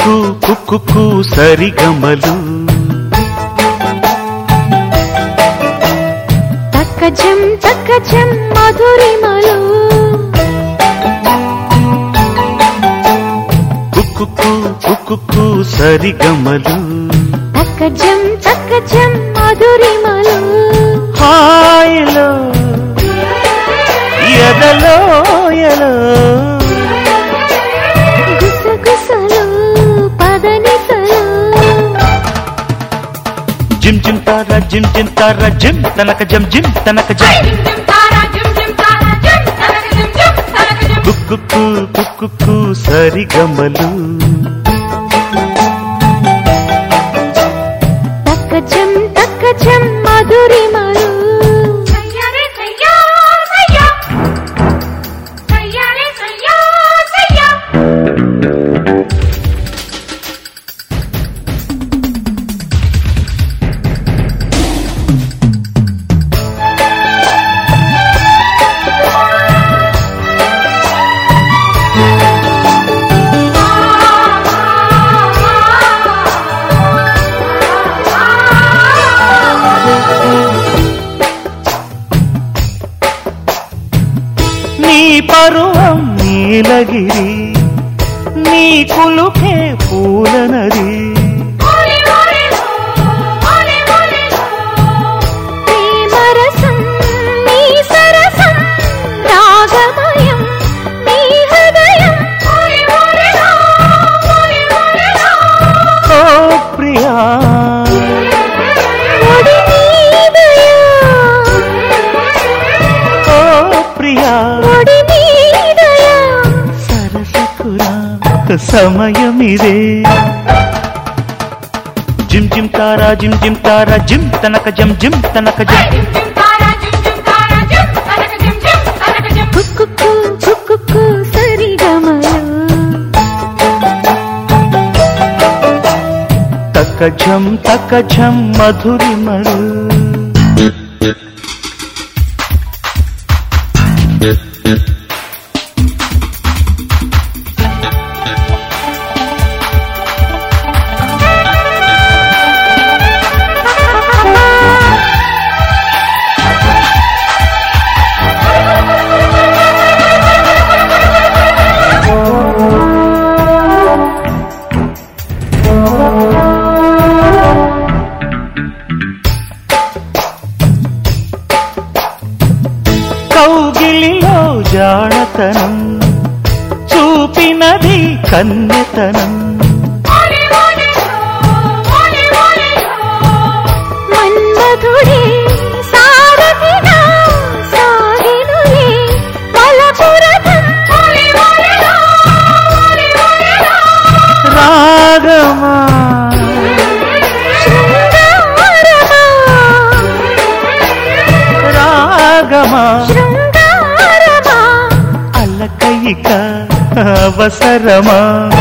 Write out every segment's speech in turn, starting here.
కుక్కు కుక్కు సరిగమలు తక్కజం తక్కజం మధురిమలు కుక్కు కుక్కు సరిగమలు తక్కజం తక్కజం మధురిమలు హాయిలో ఎదలో ఎలో గుసగుసలు పదనిసలు జిమ్ జిమ్ తారా జిమ్ జిమ్ తారా జిమ్ తనక జం జిమ్ తనక జం కుక్కు కుక్కు సరిగమలు తక్కజం తక్కజం మధురిమలు నీ పరువం నీలగిరి నీ కులుకే పూలనది ప్రేమరసం నీ సరసం రాగమయం నీ హృదయం ఓ ప్రియా ఒడి నీదయా ఓ ప్రియా ఒడి నీదయా సరసకురా సమయమిదే జిమ్ జిమ్ తారా జిమ్ జిమ్ తారా జిమ్ తనక జం జిమ్ తనక జం కుక్కు కుక్కు సరిగమలు తక్క ఝం తక్క ఝం మధురిమలు కౌగిలిలో జాడతనం చూపినది కన్యతనం మన్మధుడే సారథిగా సాగినులే మలపురథం రాగమా శృంగారమా రాగమా శృంగారమా అల్లకయిక అవసరమా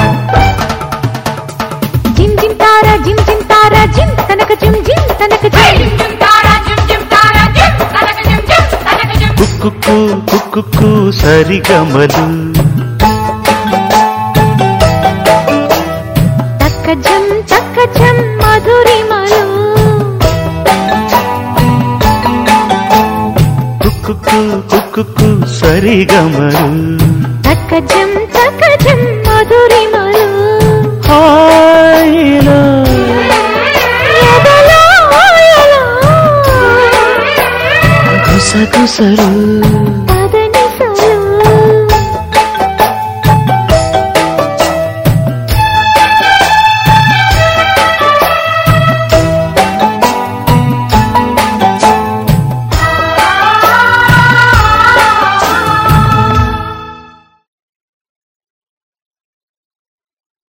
జిమ్ జిమ్ తారా జిమ్ జిమ్ తారా జిమ్ తనక జిమ్ జిమ్ తనక జిమ్ కుక్కు కుక్కు సరిగమలు తక్కజం తక్కజం మధురిమలు కుక్కు కుక్కు సరిగమలు తక్కజం తక్కజం మధురిమలు హాయిలో ఎదలో ఎలో గుసగుసలు